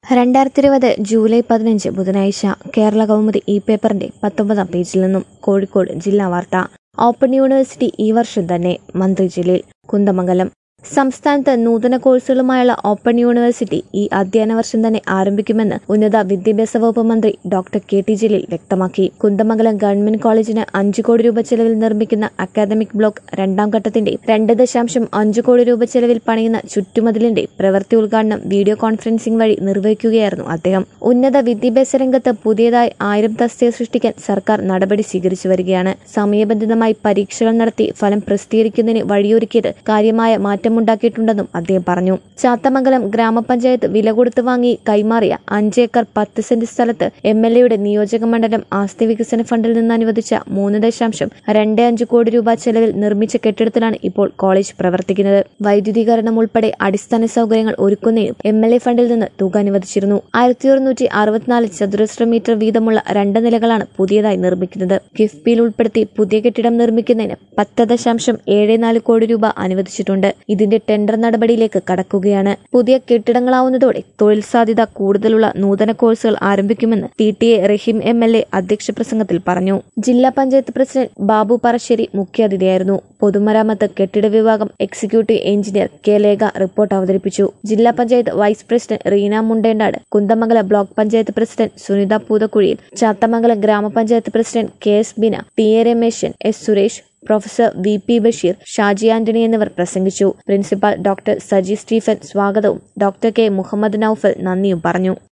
രണ്ടായിരത്തി ഇരുപത് ജൂലൈ പതിനഞ്ച് ബുധനാഴ്ച കേരള കൗമുദി ഇ പേപ്പറിന്റെ പത്തൊമ്പതാം പേജിൽ നിന്നും കോഴിക്കോട് ജില്ലാ വാർത്ത ഓപ്പൺ യൂണിവേഴ്സിറ്റി ഈ വർഷം തന്നെ മന്ത്രി ജലീൽ കുന്ദമംഗലം സംസ്ഥാനത്ത് നൂതന കോഴ്സുകളുമായുള്ള ഓപ്പൺ യൂണിവേഴ്സിറ്റി ഈ അധ്യയന വർഷം തന്നെ ആരംഭിക്കുമെന്ന് ഉന്നത വിദ്യാഭ്യാസ വകുപ്പ് മന്ത്രി ഡോക്ടർ കെ ടി ജലീൽ വ്യക്തമാക്കി കുന്ദമംഗലം ഗവൺമെന്റ് കോളേജിന് അഞ്ചു കോടി രൂപ ചെലവിൽ നിർമ്മിക്കുന്ന അക്കാദമിക് ബ്ലോക്ക് രണ്ടാം ഘട്ടത്തിന്റെ രണ്ട് ദശാംശം അഞ്ചു കോടി രൂപ ചെലവിൽ പണിയുന്ന ചുറ്റുമതിലിന്റെ പ്രവൃത്തി ഉദ്ഘാടനം വീഡിയോ കോൺഫറൻസിംഗ് വഴി നിർവഹിക്കുകയായിരുന്നു അദ്ദേഹം ഉന്നത വിദ്യാഭ്യാസ രംഗത്ത് പുതിയതായി ആയിരം തസ്തിക സൃഷ്ടിക്കാൻ സർക്കാർ നടപടി സ്വീകരിച്ചു വരികയാണ് സമയബന്ധിതമായി പരീക്ഷകൾ നടത്തി ഫലം പ്രസിദ്ധീകരിക്കുന്നതിന് വഴിയൊരുക്കിയത് കാര്യമായ മാറ്റമുണ്ടാക്കിയിട്ടുണ്ടെന്നും അദ്ദേഹം പറഞ്ഞു ചാത്തമംഗലം ഗ്രാമപഞ്ചായത്ത് വില കൊടുത്ത് വാങ്ങി കൈമാറിയ അഞ്ച് ഏക്കർ പത്ത് സെന്റ് സ്ഥലത്ത് എം എൽ എയുടെ നിയോജക മണ്ഡലം ആസ്തി വികസന ഫണ്ടിൽ നിന്ന് അനുവദിച്ച മൂന്ന് ദശാംശം രണ്ട് അഞ്ച് കോടി രൂപ ചെലവിൽ നിർമ്മിച്ച കെട്ടിടത്തിലാണ് ഇപ്പോൾ കോളേജ് പ്രവർത്തിക്കുന്നത് വൈദ്യുതീകരണം ഉൾപ്പെടെ അടിസ്ഥാന സൗകര്യങ്ങൾ ഒരുക്കുന്നതിനും എം എൽ എ ഫണ്ടിൽ നിന്ന് തുക അനുവദിച്ചിരുന്നു ആയിരത്തി ഒരുന്നൂറ്റി അറുപത്തിനാല് ചതുരശ്ര മീറ്റർ വീതമുള്ള രണ്ട് നിലകളാണ് പുതിയതായി നിർമ്മിക്കുന്നത് കിഫ്ബിയിൽ ഉൾപ്പെടുത്തി പുതിയ കെട്ടിടം നിർമ്മിക്കുന്നതിന് പത്ത് ദശാംശം ഏഴ് നാല് കോടി രൂപ അനുവദിച്ചിട്ടുണ്ട് ഇതിന്റെ ടെൻഡർ നടപടിയിലേക്ക് കടക്കുകയാണ് പുതിയ കെട്ടിടങ്ങളാവുന്നതോടെ തൊഴിൽ സാധ്യത കൂടുതലുള്ള നൂതന കോഴ്സുകൾ ആരംഭിക്കുമെന്ന് T T A Rahim M L A അധ്യക്ഷ പ്രസംഗത്തിൽ പറഞ്ഞു ജില്ലാ പഞ്ചായത്ത് പ്രസിഡന്റ് ബാബു പറശ്ശേരി മുഖ്യാതിഥിയായിരുന്നു പൊതുമരാമത്ത് കെട്ടിട വിഭാഗം executive engineer K Lekha report അവതരിപ്പിച്ചു ജില്ലാ പഞ്ചായത്ത് vice president Reena Mundendad Kunnamangalam block panchayat president Sunitha Poothakuzhiyil Chathamangalam ഗ്രാമപഞ്ചായത്ത് president K S Bina T A Rameshan S Suresh professor V P Basheer Shaji Antony എന്നിവർ പ്രസംഗിച്ചു പ്രിൻസിപ്പൽ ഡോക്ടർ സജി സ്റ്റീഫൻ സ്വാഗതവും ഡോക്ടർ കെ മുഹമ്മദ് നൌഫൽ നന്ദിയും പറഞ്ഞു